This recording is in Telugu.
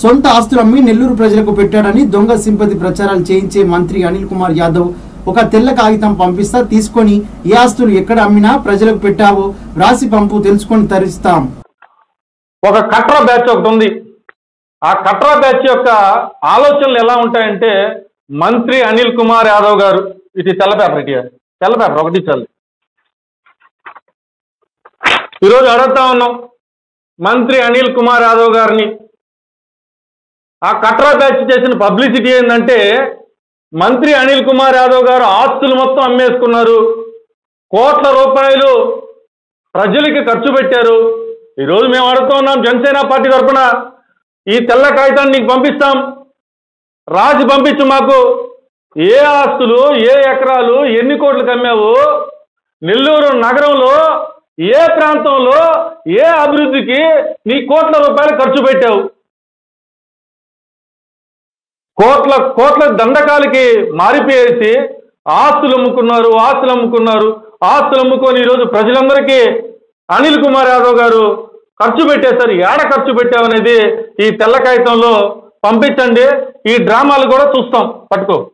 సొంత ఆస్తులు అమ్మి నెల్లూరు ప్రజలకు పెట్టాడని దొంగ సింపతి ప్రచారాలు చేయించే మంత్రి అనిల్ కుమార్ యాదవ్ ఒక తెల్ల కాగితం పంపిస్తా తీసుకొని ఏ ఆస్తులు ఎక్కడ అమ్మినా ప్రజలకు పెట్టావో రాసి పంపు తెలుసుకొని తరిస్తాం ఒక కట్రా బ్యాచ్ ఒకటి ఉంది ఆ కట్రా బ్యాచ్ యొక్క ఆలోచనలు ఎలా ఉంటాయంటే మంత్రి అనిల్ కుమార్ యాదవ్ గారు ఇది తెల్ల పేపర్ ఇటు ఇవ్వండి. తెల్ల పేపర్ ఒకటి చాలు ఈరోజు అడుగుతా ఉన్నాం మంత్రి అనిల్ కుమార్ యాదవ్ గారిని ఆ కట్రా బ్యాచ్ చేసిన పబ్లిసిటీ ఏంటంటే మంత్రి అనిల్ కుమార్ యాదవ్ గారు ఆస్తులు మొత్తం అమ్మేసుకున్నారు కోట్ల రూపాయలు ప్రజలకి ఖర్చు పెట్టారు ఈరోజు మేము అడుగుతూ ఉన్నాం జనసేన పార్టీ తరఫున ఈ తెల్ల కాగితాన్ని నీకు పంపిస్తాం రాసి పంపించు మాకు ఏ ఆస్తులు ఏ ఎకరాలు ఎన్ని కోట్లకు అమ్మావు నెల్లూరు నగరంలో ఏ ప్రాంతంలో ఏ అభివృద్ధికి నీ కోట్ల రూపాయలు ఖర్చు పెట్టావు కోట్ల కోట్ల దండకాలకి మారిపోయేసి ఆస్తులు అమ్ముకున్నారు ఆస్తులు అమ్ముకున్నారు ఆస్తులు అమ్ముకొని ఈరోజు ప్రజలందరికీ అనిల్ కుమార్ యాదవ్ గారు ఖర్చు పెట్టేశారు ఏడ ఖర్చు పెట్టామనేది ఈ తెల్ల కాగితంలో పంపించండి ఈ డ్రామాలు కూడా చూస్తాం పట్టుకో